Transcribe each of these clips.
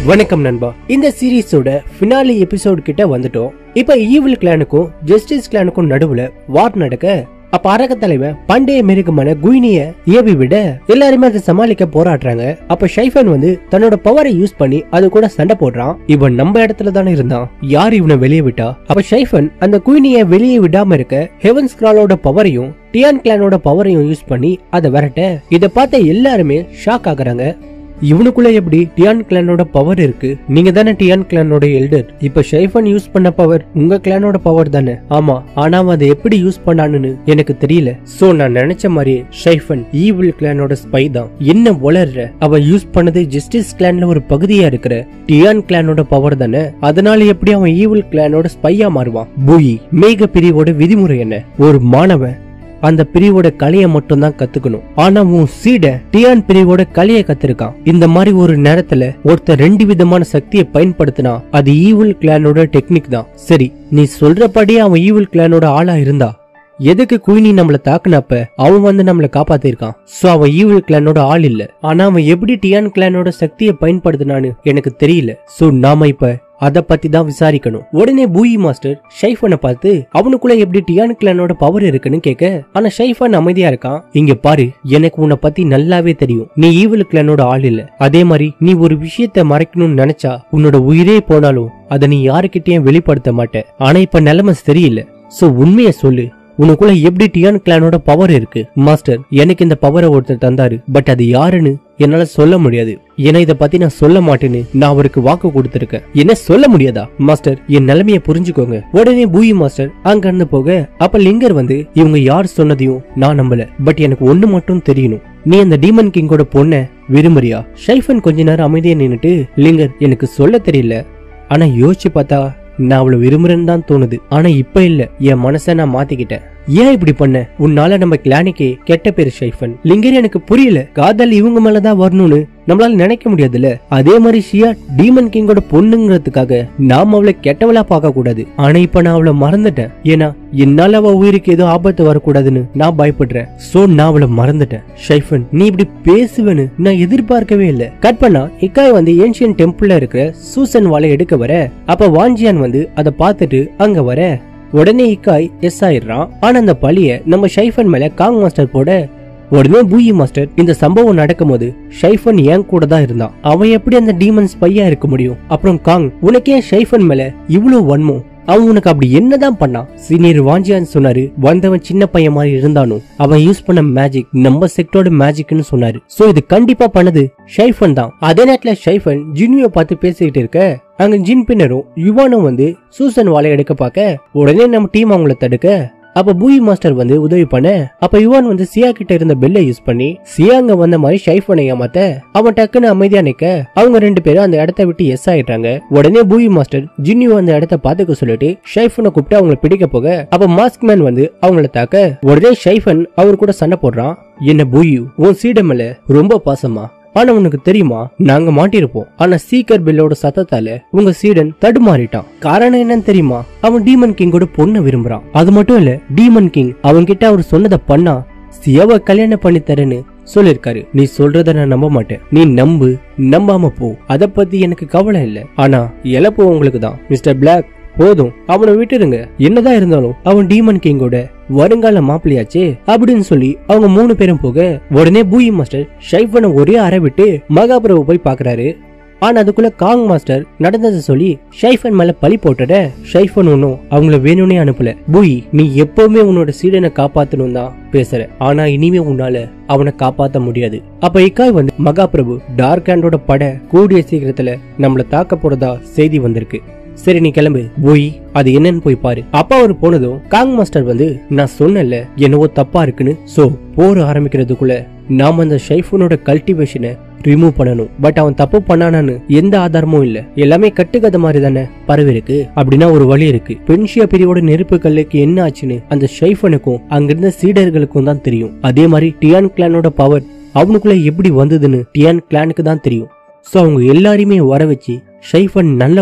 வணக்கம் நண்பா இந்த சீரீஸோட ஃபினாலி எபிசோட் கிட்ட வந்துட்டோம் இப்ப ஈவில் கிளானுக்கும் ஜஸ்டிஸ் கிளானுக்கும் நடுவுல வார் நடக்க அப்ப அரக தலைவன் பண்டைய மிருகமான குயினிய ஏவி விட எல்லாருமே அதை சமாளிக்க போராடுறாங்க அப்ப ஷைஃபன் வந்து தன்னோட பவரை யூஸ் பண்ணி அது கூட சண்டை போடுறான் இவன் நம்ம இடத்துல தானே இருந்தான் யார் இவனை வெளியே விட்டா அப்ப ஷைஃபன் அந்த குயினிய வெளியே விடாம இருக்க ஹெவன்ஸ் கிராலோட பவரையும் டியான் கிளானோட பவரையும் யூஸ் பண்ணி அதை விரட்ட இதை பார்த்த எல்லாருமே ஷாக் ஆகுறாங்க இவனுக்குள்ள எப்படி டியான் கிளானோட பவர் இருக்கு நீங்க தானே டியான் கிளானோட எல்டர் இப்ப ஷைஃபன் யூஸ் பண்ண பவர் உங்க கிளானோட பவர் தானே ஆமா ஆனா அவன் அதை எப்படி யூஸ் பண்ணான்னு எனக்கு தெரியல சோ நான் நினைச்ச மாதிரியே ஷைஃபன் ஈவில் கிளானோட ஸ்பை தான் என்ன வளர்ற அவ யூஸ் பண்ணது ஜஸ்டிஸ் கிளான்ல ஒரு பகுதியா இருக்கிற டியான் கிளானோட பவர் தானே அதனால எப்படி அவன் ஈவில் கிளானோட ஸ்பையா மாறுவான் பூயி மேக பிரிவோட விதிமுறை என்ன ஒரு மாணவன் அந்த பிரிவோட கலையை மட்டும் தான் கத்துக்கணும் ஆனா உன் சீட டியான் பிரிவோட கலையை கத்திருக்கான் இந்த மாதிரி ஒரு நேரத்துல ஒருத்தர் ரெண்டு விதமான சக்தியை பயன்படுத்தினா அது ஈவில் கிளானோட டெக்னிக் தான் சரி நீ சொல்றபடி அவன் ஈவில் கிளானோட ஆளா இருந்தா எதுக்கு குயினி நம்மள தாக்குனப்ப அவன் வந்து நம்மள காப்பாத்திருக்கான் சோ அவன் ஈவில் கிளானோட ஆள் இல்ல ஆனா அவன் எப்படி டியான் கிளானோட சக்தியை பயன்படுத்தினான்னு எனக்கு தெரியல சோ நாம இப்ப அத பத்தி தான் விசாரிக்கணும் உடனே பூயி மாஸ்டர் ஷைஃபனை பார்த்து அவனுக்குள்ள எப்படி டியான் கிளானோட பவர் இருக்குன்னு கேட்க ஆனா ஷைஃபன் அமைதியா இருக்கான் இங்க பாரு எனக்கு உன்னை பத்தி நல்லாவே தெரியும் நீ ஈவில் கிளானோட ஆள் இல்ல அதே மாதிரி நீ ஒரு விஷயத்த மறைக்கணும்னு நினைச்சா உன்னோட உயிரே போனாலும் அதை நீ யாருக்கிட்டயும் வெளிப்படுத்த மாட்ட ஆனா இப்ப நிலைமை சரியில்லை சோ உண்மையை சொல்லு உனக்குள்ள எப்படி டியான் கிளானோட பவர் இருக்கு மாஸ்டர் எனக்கு இந்த பவரை ஒருத்தர் தந்தாரு பட் அது யாருன்னு என்னால சொல்ல முடியாது ஏன்னா இத பத்தி நான் சொல்ல மாட்டேன்னு நான் அவருக்கு வாக்கு கொடுத்திருக்கேன் என்ன சொல்ல முடியாதா மாஸ்டர் என் நிலைமைய புரிஞ்சுக்கோங்க உடனே பூயி மாஸ்டர் அங்க இருந்து போக அப்ப லிங்கர் வந்து இவங்க யார் சொன்னதையும் நான் நம்பல பட் எனக்கு ஒண்ணு மட்டும் தெரியணும் நீ அந்த டீமன் கிங்கோட பொண்ண விரும்புறியா ஷைஃபன் கொஞ்ச நேரம் அமைதியா நின்னுட்டு லிங்கர் எனக்கு சொல்ல தெரியல ஆனா யோசிச்சு பார்த்தா நான் அவளை விரும்புறேன்னு தான் தோணுது ஆனா இப்ப இல்ல என் மனசை நான் மாத்திக்கிட்டேன் ஏன் இப்படி பண்ண உன்னால நம்ம கிளானிக்கே கெட்ட பேரு ஷைஃபன் லிங்கர் எனக்கு புரியல காதல் இவங்க மேலதான் வரணும்னு நம்மளால நினைக்க முடியாதுல்ல அதே மாதிரி ஷியா டீமன் கிங்கோட பொண்ணுங்கிறதுக்காக நாம அவளை கெட்டவளா பார்க்க கூடாது ஆனா இப்ப நான் அவளை மறந்துட்டேன் ஏன்னா என்னால அவ உயிருக்கு ஏதோ ஆபத்து வரக்கூடாதுன்னு நான் பயப்படுறேன் சோ நான் அவளை மறந்துட்டேன் ஷைஃபன் நீ இப்படி பேசுவேன்னு நான் எதிர்பார்க்கவே இல்ல கட் பண்ணா இக்காய் வந்து ஏன்ஷியன் டெம்பிள்ல இருக்கிற சூசன் வாளை எடுக்க வர அப்ப வாஞ்சியான் வந்து அதை பார்த்துட்டு அங்க வர உடனே இக்காய் எஸ் ஆயிடுறான் ஆனா அந்த பழிய நம்ம ஷைஃபன் மேல காங் மாஸ்டர் போட உடனே பூயி மாஸ்டர் இந்த சம்பவம் நடக்கும்போது ஷைஃபன் என் கூட தான் இருந்தான் அவன் எப்படி அந்த டீமன் ஸ்பையா இருக்க முடியும் அப்புறம் காங் உனக்கே ஷைஃபன் மேல இவ்வளவு வன்மம் அவன் உனக்கு அப்படி என்னதான் பண்ணான் சீனியர் வாஞ்சியான் சொன்னாரு வந்தவன் சின்ன பையன் மாதிரி இருந்தானும் அவன் யூஸ் பண்ண மேஜிக் நம்ம செக்டோட மேஜிக்னு சொன்னாரு சோ இது கண்டிப்பா பண்ணது ஷைஃபன் தான் அதே நேரத்துல ஷைஃபன் ஜின்னியோ பார்த்து பேசிக்கிட்டு இருக்க அங்க ஜின் பின்னரும் யுவானும் வந்து சூசன் வாழை எடுக்க பார்க்க உடனே நம்ம டீம் அவங்கள தடுக்க அப்ப பூயி மாஸ்டர் வந்து உதவி பண்ண அப்ப யுவான் வந்து சியா கிட்ட இருந்த பெல்லை யூஸ் பண்ணி சியா அங்க வந்த மாதிரி ஷைஃபனை ஏமாத்த அவன் டக்குன்னு அமைதியா நிக்க அவங்க ரெண்டு பேரும் அந்த இடத்த விட்டு எஸ் ஆயிட்டாங்க உடனே பூயி மாஸ்டர் ஜின்னியு அந்த இடத்த பாத்துக்க சொல்லிட்டு ஷைஃபனை கூப்பிட்டு அவங்கள பிடிக்க போக அப்ப மாஸ்க் மேன் வந்து அவங்கள தாக்க உடனே ஷைஃபன் அவர் கூட சண்டை போடுறான் என்ன பூயு உன் சீடமல ரொம்ப பாசமா ஆனா உனக்கு தெரியுமா நாங்க மாட்டிருப்போம் ஆனா சீக்கர் பில்லோட சத்தத்தால உங்க சீடன் தடுமாறிட்டான் காரணம் என்னன்னு தெரியுமா அவன் டீமன் கிங்கோட பொண்ணை விரும்புறான் அது மட்டும் இல்ல டீமன் கிங் அவன் கிட்ட அவர் சொன்னதை பண்ணா சியாவை கல்யாணம் பண்ணி தரேன்னு சொல்லிருக்காரு நீ சொல்றத நான் நம்ப மாட்டேன் நீ நம்பு நம்பாம போ அத பத்தி எனக்கு கவலை இல்ல ஆனா இழப்பு உங்களுக்கு தான் மிஸ்டர் பிளாக் போதும் அவனை விட்டுருங்க என்னதான் இருந்தாலும் அவன் டீமன் கிங்கோட வருங்கால மாப்பிள்ளையாச்சே அப்படின்னு சொல்லி அவங்க மூணு பேரும் போக உடனே பூயி மாஸ்டர் ஷைஃபனை ஒரே அறை விட்டு மகாபிரபு போய் பாக்குறாரு ஆனா அதுக்குள்ள காங் மாஸ்டர் நடந்ததை சொல்லி ஷைஃபன் மேல பழி போட்டுட ஷைஃபன் ஒன்னும் அவங்கள வேணும்னே அனுப்பல பூயி நீ எப்பவுமே உன்னோட சீடனை காப்பாத்தணும் தான் பேசுற ஆனா இனிமே உன்னால அவனை காப்பாத்த முடியாது அப்ப இக்காய் வந்து மகாபிரபு டார்க் ஹேண்டோட பட கூடிய சீக்கிரத்துல நம்மள தாக்க போறதா செய்தி வந்திருக்கு சரி நீ கிளம்பு போய் அது என்னன்னு போய் பாரு அப்பா அவர் போனதும் காங் மாஸ்டர் வந்து நான் சொன்னல என்னவோ தப்பா இருக்குன்னு சோ போர் ஆரம்பிக்கிறதுக்குள்ள நாம அந்த ஷைஃபுனோட கல்டிவேஷனை ரிமூவ் பண்ணணும் பட் அவன் தப்பு பண்ணானான்னு எந்த ஆதாரமும் இல்ல எல்லாமே கட்டுக்கதை மாதிரி தானே பரவி இருக்கு அப்படின்னா ஒரு வழி இருக்கு பென்ஷியா பிரிவோட நெருப்பு கல்லுக்கு என்ன ஆச்சுன்னு அந்த ஷைஃபனுக்கும் அங்கிருந்த சீடர்களுக்கும் தான் தெரியும் அதே மாதிரி டியான் கிளானோட பவர் அவனுக்குள்ள எப்படி வந்ததுன்னு டியான் கிளானுக்கு தான் தெரியும் சோ அவங்க எல்லாரையுமே வர வச்சு ஷைஃபன் நல்லவனா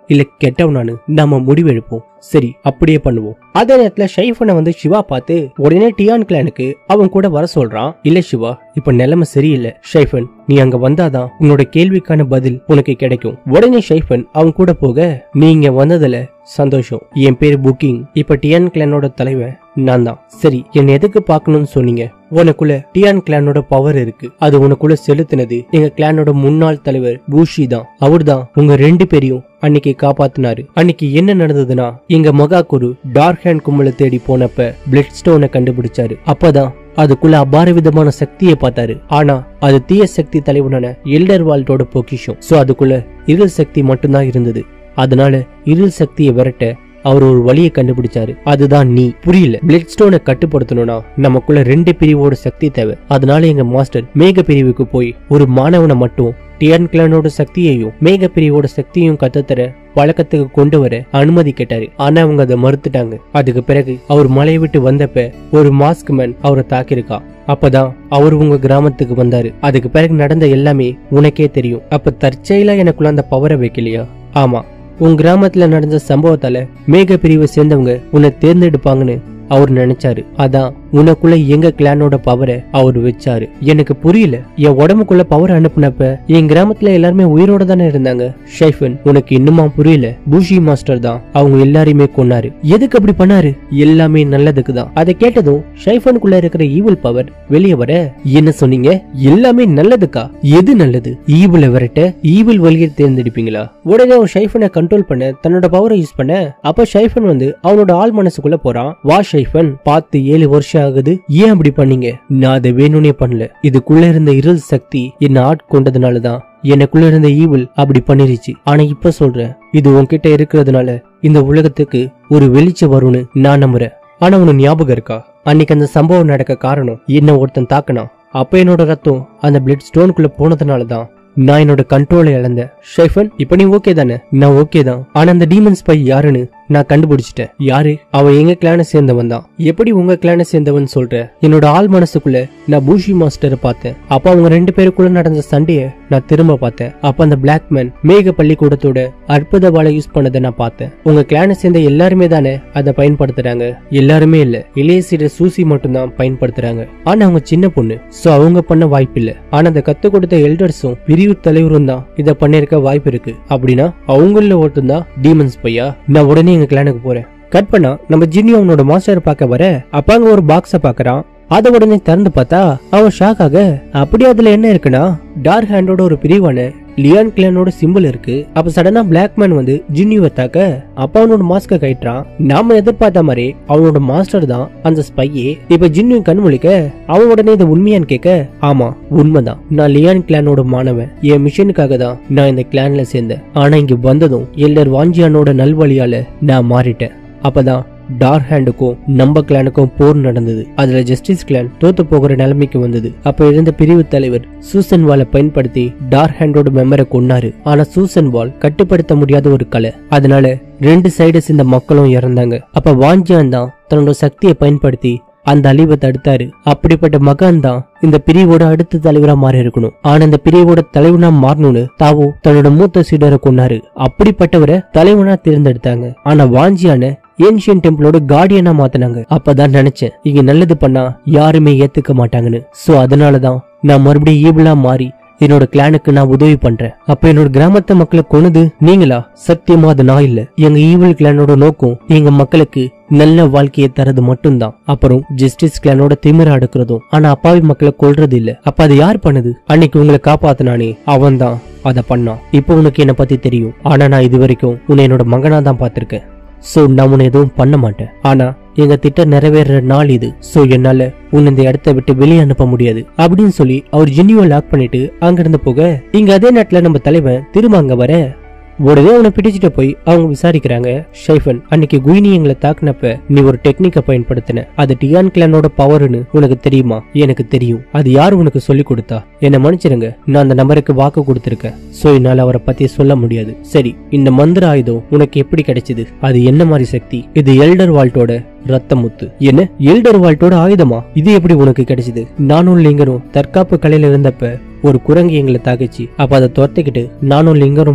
இல்ல கெட்டவனானு நாம முடிவெடுப்போம் சரி அப்படியே பண்ணுவோம் அதே நேரத்துல ஷைஃபனை வந்து சிவா பார்த்து உடனே டியான் கிளானுக்கு அவன் கூட வர சொல்றான் இல்ல சிவா இப்ப நிலைமை சரியில்லை ஷைஃபன் நீ அங்க வந்தாதான் உன்னோட கேள்விக்கான பதில் உனக்கு கிடைக்கும் உடனே ஷைஃபன் அவன் கூட போக நீங்க வந்ததுல சந்தோஷம் என் பேரு புக்கிங் இப்ப டியான் கிளானோட தலைவன் நான் தான் சரி என்ன எதுக்கு பார்க்கணும்னு சொன்னீங்க உனக்குள்ள டியான் கிளானோட பவர் இருக்கு அது உனக்குள்ள செலுத்தினது எங்க கிளானோட முன்னாள் தலைவர் பூஷி தான் அவர்தான் உங்க ரெண்டு பேரையும் அன்னைக்கு காப்பாத்தினாரு அன்னைக்கு என்ன நடந்ததுன்னா எங்க மகாகுரு டார்க் ஹேண்ட் கும்பலை தேடி போனப்ப பிளட் ஸ்டோனை கண்டுபிடிச்சாரு அப்பதான் அதுக்குள்ள அபார விதமான சக்தியை பார்த்தாரு ஆனா அது தீய சக்தி தலைவனான எல்டர் வால்ட்டோட பொக்கிஷம் சோ அதுக்குள்ள இருள் சக்தி மட்டும்தான் இருந்தது அதனால இருள் சக்தியை விரட்ட அவர் ஒரு வழியை கண்டுபிடிச்சாரு அதுதான் நீ புரியல பிளட் ஸ்டோனை கட்டுப்படுத்தணும்னா நமக்குள்ள ரெண்டு பிரிவோட சக்தி தேவை அதனால எங்க மாஸ்டர் மேக பிரிவுக்கு போய் ஒரு மாணவனை மட்டும் டியன் கிளானோட சக்தியையும் மேக பிரிவோட சக்தியையும் கத்துத்தர பழக்கத்துக்கு கொண்டு வர அனுமதி கேட்டாரு ஆனா அவங்க அதை மறுத்துட்டாங்க அதுக்கு பிறகு அவர் மலையை விட்டு வந்தப்ப ஒரு மாஸ்க் மேன் அவரை தாக்கியிருக்கான் அப்பதான் அவர் உங்க கிராமத்துக்கு வந்தாரு அதுக்கு பிறகு நடந்த எல்லாமே உனக்கே தெரியும் அப்ப தற்செயலா எனக்குள்ள அந்த பவரை வைக்கலையா ஆமா உன் கிராமத்துல நடந்த சம்பவத்தால மேக பிரிவை சேர்ந்தவங்க உன்னை தேர்ந்தெடுப்பாங்கன்னு அவர் நினைச்சாரு அதான் உனக்குள்ள எங்க கிளானோட பவரை அவர் வச்சாரு எனக்கு புரியல என் உடம்புக்குள்ள பவர் அனுப்புனப்ப என் கிராமத்துல எல்லாருமே உயிரோட தானே இருந்தாங்க ஷைஃபன் உனக்கு இன்னுமா புரியல பூஷி மாஸ்டர் தான் அவங்க எல்லாரையுமே கொன்னாரு எதுக்கு அப்படி பண்ணாரு எல்லாமே நல்லதுக்கு தான் அதை கேட்டதும் ஷைஃபனுக்குள்ள இருக்கிற ஈவில் பவர் வெளியே வர என்ன சொன்னீங்க எல்லாமே நல்லதுக்கா எது நல்லது ஈவில் விரட்ட ஈவில் வழியை தேர்ந்தெடுப்பீங்களா உடனே அவன் ஷைஃபனை கண்ட்ரோல் பண்ண தன்னோட பவரை யூஸ் பண்ண அப்ப ஷைஃபன் வந்து அவனோட ஆள் மனசுக்குள்ள போறான் வா ஷைஃபன் பார்த்து ஏழு வருஷம் ஆகுது ஏன் அப்படி பண்ணீங்க நான் அதை வேணும்னே பண்ணல இதுக்குள்ள இருந்த இருள் சக்தி என்ன ஆட்கொண்டதுனாலதான் எனக்குள்ள இருந்த ஈவில் அப்படி பண்ணிருச்சு ஆனா இப்ப சொல்றேன் இது உன்கிட்ட இருக்கிறதுனால இந்த உலகத்துக்கு ஒரு வெளிச்சம் வரும்னு நான் நம்புறேன் ஆனா உனக்கு ஞாபகம் இருக்கா அன்னைக்கு அந்த சம்பவம் நடக்க காரணம் என்ன ஒருத்தன் தாக்கினான் அப்ப என்னோட ரத்தம் அந்த பிளட் ஸ்டோனுக்குள்ள போனதுனால தான் நான் என்னோட கண்ட்ரோலை இழந்தேன் ஷைஃபன் இப்ப நீ ஓகே தானே நான் ஓகே தான் ஆனா அந்த டீமன் ஸ்பை யாருன்னு நான் கண்டுபிடிச்சிட்டேன் யாரு அவன் எங்க கிளானை சேர்ந்தவன் தான் எப்படி உங்க கிளானை சேர்ந்தவன் சொல்ற என்னோட ஆள் மனசுக்குள்ள நான் பூஷி மாஸ்டரை பார்த்தேன் அப்ப அவங்க ரெண்டு பேருக்குள்ள நடந்த சண்டைய நான் திரும்ப பார்த்தேன் அப்ப அந்த பிளாக் மேன் மேக பள்ளிக்கூடத்தோட அற்புத வாழை யூஸ் பண்ணதை நான் பார்த்தேன் உங்க கிளானை சேர்ந்த எல்லாருமே தானே அதை பயன்படுத்துறாங்க எல்லாருமே இல்ல இளையசீட சூசி மட்டும்தான் பயன்படுத்துறாங்க ஆனா அவங்க சின்ன பொண்ணு சோ அவங்க பண்ண வாய்ப்பு இல்ல ஆனா அந்த கத்து கொடுத்த எல்டர்ஸும் பிரிவு தலைவரும் தான் இதை பண்ணிருக்க வாய்ப்பு இருக்கு அப்படின்னா அவங்கள ஒருத்தன் தான் டீமன்ஸ் பையா நான் உடனே எங்க கிளானுக்கு போறேன் கட் பண்ணா நம்ம ஜின்னி அவனோட மாஸ்டர் பார்க்க வர அப்ப அங்க ஒரு பாக்ஸ பாக்குறான் அத உடனே திறந்து பார்த்தா அவன் ஷாக் ஆக அப்படி அதுல என்ன இருக்குன்னா டார்க் ஹேண்டோட ஒரு பிரிவான லியான் கிளானோட சிம்பிள் இருக்கு அப்ப சடனா பிளாக் மேன் வந்து ஜின்னியூவை தாக்க அப்ப அவனோட மாஸ்க கட்டுறான் நாம எதிர்பார்த்த மாதிரி அவனோட மாஸ்டர் தான் அந்த ஸ்பையே இப்ப ஜின்னியூ கண் முழிக்க அவன் உடனே இது உண்மையான்னு கேட்க ஆமா உண்மைதான் நான் லியான் கிளானோட மாணவன் என் மிஷனுக்காக தான் நான் இந்த கிளான்ல சேர்ந்தேன் ஆனா இங்க வந்ததும் எல்லர் வாஞ்சியானோட நல்வழியால நான் மாறிட்டேன் அப்பதான் டார்க் ஹேண்டுக்கும் நம்ம கிளானுக்கும் போர் நடந்தது அதுல ஜஸ்டிஸ் கிளான் தோத்து போகிற நிலைமைக்கு வந்தது அப்ப இருந்த பிரிவு தலைவர் சூசன் வாலை பயன்படுத்தி டார்க் ஹேண்டோட மெமரை கொன்னாரு ஆனா சூசன் வால் கட்டுப்படுத்த முடியாத ஒரு கலை அதனால ரெண்டு சைடு சேர்ந்த மக்களும் இறந்தாங்க அப்ப வாஞ்சியான் தான் தன்னோட சக்தியை பயன்படுத்தி அந்த அழிவை தடுத்தாரு அப்படிப்பட்ட மகான் தான் இந்த பிரிவோட அடுத்த தலைவரா மாறி இருக்கணும் ஆனா இந்த பிரிவோட தலைவனா மாறணும்னு தாவோ தன்னோட மூத்த சீடரை கொன்னாரு அப்படிப்பட்டவரை தலைவனா தேர்ந்தெடுத்தாங்க ஆனா வாஞ்சியான ஏன்ஷியன் டெம்பிளோட கார்டியனா மாத்தினாங்க அப்பதான் நினைச்சேன் இங்க நல்லது பண்ணா யாருமே ஏத்துக்க மாட்டாங்கன்னு சோ அதனாலதான் நான் மறுபடியும் ஈபிளா மாறி என்னோட கிளானுக்கு நான் உதவி பண்றேன் அப்ப என்னோட கிராமத்து மக்களை கொன்னது நீங்களா சத்தியமா அது நான் இல்ல எங்க ஈவில் கிளானோட நோக்கம் எங்க மக்களுக்கு நல்ல வாழ்க்கையை தரது மட்டும்தான் அப்புறம் ஜஸ்டிஸ் கிளானோட திமிர அடுக்கிறதும் ஆனா அப்பாவி மக்களை கொல்றது இல்ல அப்ப அது யார் பண்ணுது அன்னைக்கு உங்களை காப்பாத்தினானே அவன் தான் அதை பண்ணான் இப்போ உனக்கு என்ன பத்தி தெரியும் ஆனா நான் இது வரைக்கும் உன்னை என்னோட மகனா தான் பார்த்திருக்கேன் சோ நான் உன்னை எதுவும் பண்ண மாட்டேன் ஆனா எங்க திட்டம் நிறைவேற நாள் இது சோ என்னால உன்னை இந்த இடத்த விட்டு வெளியே அனுப்ப முடியாது அப்படின்னு சொல்லி அவர் ஜின்னியை லாக் பண்ணிட்டு அங்கிருந்து போக இங்க அதே நேரத்துல நம்ம தலைவன் திரும்ப அங்க வர உடனே அவனை பிடிச்சிட்டு போய் அவங்க விசாரிக்கிறாங்க ஷைஃபன் அன்னைக்கு குயினி எங்களை தாக்குனப்ப நீ ஒரு டெக்னிக்கை பயன்படுத்தின அது டியான் கிளானோட பவர்னு உனக்கு தெரியுமா எனக்கு தெரியும் அது யார் உனக்கு சொல்லி கொடுத்தா என்ன மன்னிச்சிருங்க நான் அந்த நபருக்கு வாக்கு கொடுத்திருக்கேன் சோ என்னால அவரை பத்தி சொல்ல முடியாது சரி இந்த மந்திர ஆயுதம் உனக்கு எப்படி கிடைச்சது அது என்ன மாதிரி சக்தி இது எல்டர் வால்ட்டோட ரத்த முத்து என்ன எல்டர் வால்ட்டோட ஆயுதமா இது எப்படி உனக்கு கிடைச்சது நானும் லிங்கரும் தற்காப்பு கலையில இருந்தப்ப ஒரு குரங்கு எங்களை தாக்குச்சு அப்ப அதை துரத்திக்கிட்டு நானும் லிங்கரும் போனோம்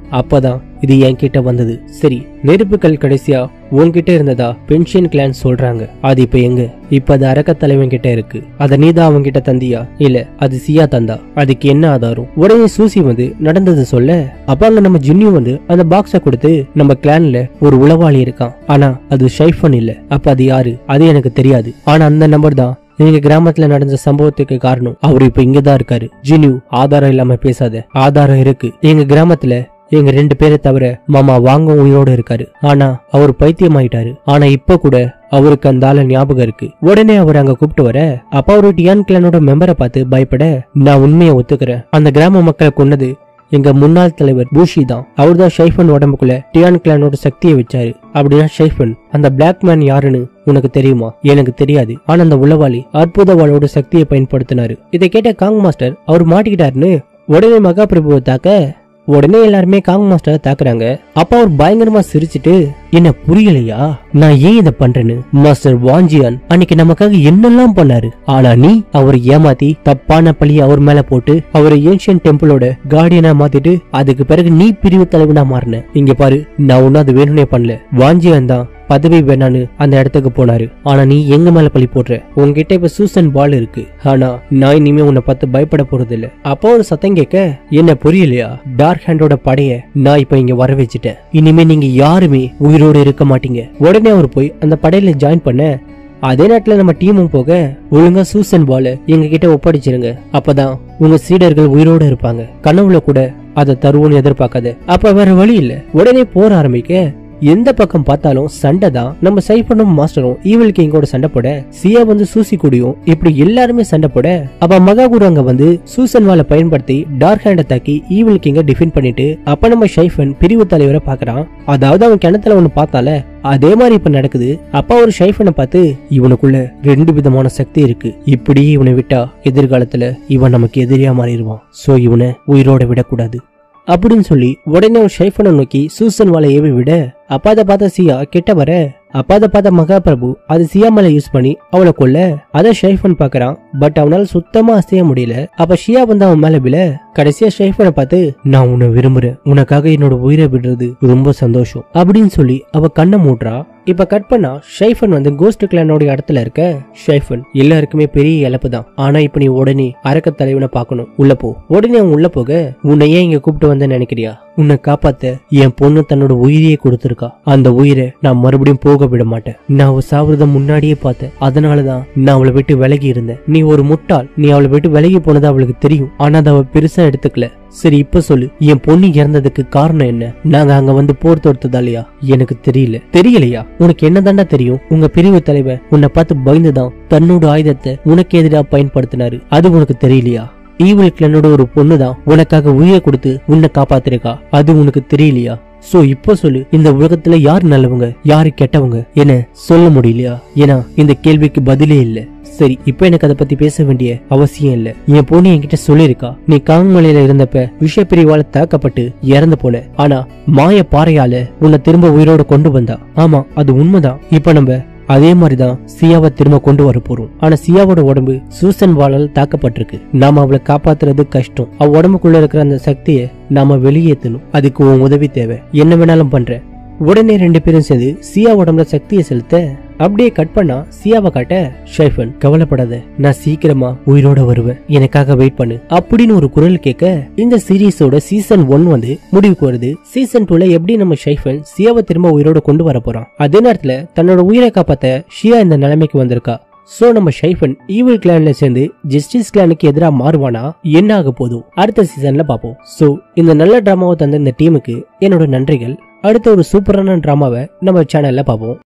அப்பதான் இது என்கிட்ட வந்தது சரி நெருப்புகள் கடைசியா உன்கிட்ட இருந்ததா பென்ஷன் கிளான் சொல்றாங்க அது இப்ப எங்க இப்ப அது அரக்க தலைவன் கிட்ட இருக்கு அத நீதான் அவங்க கிட்ட தந்தியா இல்ல அது சியா தந்தா அதுக்கு என்ன ஆதாரம் உடனே சூசி வந்து நடந்தது சொல்ல அப்ப அங்க நம்ம ஜின்னியும் வந்து அந்த பாக்ஸ கொடுத்து நம்ம கிளான்ல ஒரு உளவாளி இருக்கான் ஆனா அது ஷைஃபன் இல்ல அப்ப அது யாரு அது எனக்கு தெரியாது ஆனா அந்த நம்பர் தான் எங்க கிராமத்துல நடந்த சம்பவத்துக்கு காரணம் அவர் இப்ப இங்கதான் இருக்காரு ஜினு ஆதாரம் இல்லாம பேசாத ஆதாரம் இருக்கு எங்க கிராமத்துல எங்க ரெண்டு பேரை தவிர மாமா வாங்க உயிரோட இருக்காரு ஆனா அவர் பைத்தியமாயிட்டாரு ஆனா இப்ப கூட அவருக்கு அந்த ஆள ஞாபகம் இருக்கு உடனே அவர் அங்க கூப்பிட்டு வர அப்ப அவரு டியான் கிளானோட மெம்பரை பார்த்து பயப்பட நான் உண்மையை ஒத்துக்கிறேன் அந்த கிராம மக்களை கொன்னது எங்க முன்னாள் தலைவர் பூஷி தான் அவர் தான் ஷைஃபன் உடம்புக்குள்ள டியான் கிளானோட சக்தியை வச்சாரு அப்படின்னா ஷைஃபன் அந்த பிளாக் மேன் யாருன்னு உனக்கு தெரியுமா எனக்கு தெரியாது ஆனா அந்த உளவாளி அற்புதவாளோட சக்தியை பயன்படுத்தினாரு இதை கேட்ட காங் மாஸ்டர் அவர் மாட்டிக்கிட்டாருன்னு உடனே மகாபிரபுவை தாக்க உடனே எல்லாருமே காங் மாஸ்டரை தாக்குறாங்க அப்ப அவர் பயங்கரமா சிரிச்சிட்டு என்ன புரியலையா நான் ஏன் இதை பண்றேன்னு மாஸ்டர் வாஞ்சியான் அன்னைக்கு நமக்காக என்னெல்லாம் பண்ணாரு ஆனா நீ அவரை ஏமாத்தி தப்பான பழிய அவர் மேல போட்டு அவரை ஏன்ஷியன் டெம்பிளோட கார்டியனா மாத்திட்டு அதுக்கு பிறகு நீ பிரிவு தலைவனா மாறின இங்க பாரு நான் ஒன்னும் அது வேணும்னே பண்ணல வாஞ்சியான் தான் பதவி வேணான்னு அந்த இடத்துக்கு போனாரு ஆனா நீ எங்க மேல பழி போடுற உன்கிட்ட இப்ப சூசன் பால் இருக்கு ஆனா நான் இனிமே உன்னை பார்த்து பயப்பட போறது இல்ல அப்போ ஒரு சத்தம் கேட்க என்ன புரியலையா டார்க் ஹேண்டோட படைய நான் இப்ப இங்க வர வச்சுட்டேன் இனிமே நீங்க யாருமே உயிரோடு இருக்க மாட்டீங்க உடனே அவர் போய் அந்த படையில ஜாயின் பண்ண அதே நேரத்துல நம்ம டீமும் போக ஒழுங்கா சூசன் பால எங்க கிட்ட ஒப்படைச்சிருங்க அப்பதான் உங்க சீடர்கள் உயிரோட இருப்பாங்க கனவுல கூட அதை தருவோம்னு எதிர்பார்க்காத அப்ப வேற வழி இல்ல உடனே போற ஆரம்பிக்க எந்த பக்கம் பார்த்தாலும் சண்டை தான் நம்ம சைஃபனும் மாஸ்டரும் ஈவில் கிங்கோட சண்டை போட சியா வந்து சூசி கூடியும் இப்படி எல்லாருமே சண்டை போட அப்ப மகாகுரு அங்க வந்து சூசன் வாலை பயன்படுத்தி டார்க் ஹேண்ட தாக்கி ஈவில் கிங்க டிஃபெண்ட் பண்ணிட்டு அப்ப நம்ம ஷைஃபன் பிரிவு தலைவரை பாக்குறான் அதாவது அவன் கிணத்துல ஒண்ணு பார்த்தால அதே மாதிரி இப்ப நடக்குது அப்பா ஒரு ஷைஃபனை பார்த்து இவனுக்குள்ள ரெண்டு விதமான சக்தி இருக்கு இப்படியே இவனை விட்டா எதிர்காலத்துல இவன் நமக்கு எதிரியா மாறிடுவான் சோ இவனை உயிரோட விடக்கூடாது அப்படின்னு சொல்லி உடனே ஒரு ஷைஃபனை நோக்கி சூசன் வாழை ஏவி விட அப்பா அதை பார்த்த சியா கிட்ட வர அப்பா அதை பார்த்த மகாபிரபு அது சியா மேல யூஸ் பண்ணி அவளை கொல்ல அதை ஷைஃபன் பாக்குறான் பட் அவனால சுத்தமா அசைய முடியல அப்ப ஷியா வந்து அவன் மேல விழ கடைசியா ஷைஃபனை பார்த்து நான் உன்னை விரும்புறேன் உனக்காக என்னோட உயிரை விடுறது ரொம்ப சந்தோஷம் அப்படின்னு சொல்லி அவ கண்ணை மூடுறா இப்ப கட் பண்ணா ஷைஃபன் வந்து கோஸ்ட் கிளானோட இடத்துல இருக்க ஷைஃபன் எல்லாருக்குமே பெரிய இழப்பு தான் ஆனா இப்ப நீ உடனே அரக்க தலைவனை பார்க்கணும் உள்ள போ உடனே அவன் உள்ள போக உன்னை ஏன் இங்க கூப்பிட்டு வந்தேன்னு நினைக்கிறியா உன்னை காப்பாத்த என் பொண்ணு தன்னோட உயிரையே கொடுத்திருக்கா அந்த உயிரை நான் மறுபடியும் போக விட மாட்டேன் நான் அவ சாவறத முன்னாடியே பார்த்தேன் அதனாலதான் நான் அவளை விட்டு விலகி இருந்தேன் நீ ஒரு முட்டாள் நீ அவளை விட்டு விலகி போனது அவளுக்கு தெரியும் ஆனா அதை அவ பெருசா எடுத்துக்கல சரி இப்ப சொல்லு என் பொண்ணு இறந்ததுக்கு காரணம் என்ன நாங்க அங்க வந்து போர் தொடுத்ததாலயா எனக்கு தெரியல தெரியலையா உனக்கு என்னதாண்டா தெரியும் உங்க பிரிவு தலைவர் உன்னை பார்த்து பயந்துதான் தன்னோட ஆயுதத்தை உனக்கு எதிராக பயன்படுத்தினாரு அது உனக்கு தெரியலையா ஈவில் கிளனோட ஒரு பொண்ணு தான் உனக்காக உயிரை கொடுத்து உன்னை காப்பாத்திருக்கா அது உனக்கு தெரியலையா சோ இப்போ சொல்லு இந்த உலகத்துல யார் நல்லவங்க யாரு கெட்டவங்க என சொல்ல முடியலையா ஏன்னா இந்த கேள்விக்கு பதிலே இல்ல சரி இப்போ எனக்கு அதை பத்தி பேச வேண்டிய அவசியம் இல்ல என் பொண்ணு என்கிட்ட சொல்லியிருக்கா நீ காங்கமலையில இருந்தப்ப விஷ பிரிவால தாக்கப்பட்டு இறந்து போன ஆனா மாய பாறையால உன்னை திரும்ப உயிரோட கொண்டு வந்தா ஆமா அது உண்மைதான் இப்ப நம்ம அதே மாதிரிதான் சியாவை திரும்ப கொண்டு வர போறோம் ஆனா சியாவோட உடம்பு சூசன் வாளால் தாக்கப்பட்டிருக்கு நாம அவளை காப்பாத்துறது கஷ்டம் அவ உடம்புக்குள்ள இருக்கிற அந்த சக்தியை நாம வெளியேத்தணும் அதுக்கு உன் உதவி தேவை என்ன வேணாலும் பண்ற உடனே ரெண்டு பேரும் சேர்ந்து சியா உடம்புல சக்தியை செலுத்த அப்படியே கட் பண்ணா சியாவை காட்ட ஷைஃபன் கவலைப்படாத நான் சீக்கிரமா உயிரோட வருவேன் எனக்காக வெயிட் பண்ணு அப்படின்னு ஒரு குரல் கேட்க இந்த சீரீஸோட சீசன் ஒன் வந்து முடிவுக்கு வருது சீசன் டூல எப்படி நம்ம ஷைஃபன் சியாவை திரும்ப உயிரோட கொண்டு வர போறான் அதே நேரத்துல தன்னோட உயிரை காப்பாத்த ஷியா இந்த நிலைமைக்கு வந்திருக்கா சோ நம்ம ஷைஃபன் ஈவில் கிளான்ல சேர்ந்து ஜஸ்டிஸ் கிளானுக்கு எதிராக மாறுவானா என்ன ஆக போதும் அடுத்த சீசன்ல பாப்போம் சோ இந்த நல்ல டிராமாவை தந்த இந்த டீமுக்கு என்னோட நன்றிகள் அடுத்த ஒரு சூப்பரான டிராமாவை நம்ம சேனல்ல பார்ப்போம்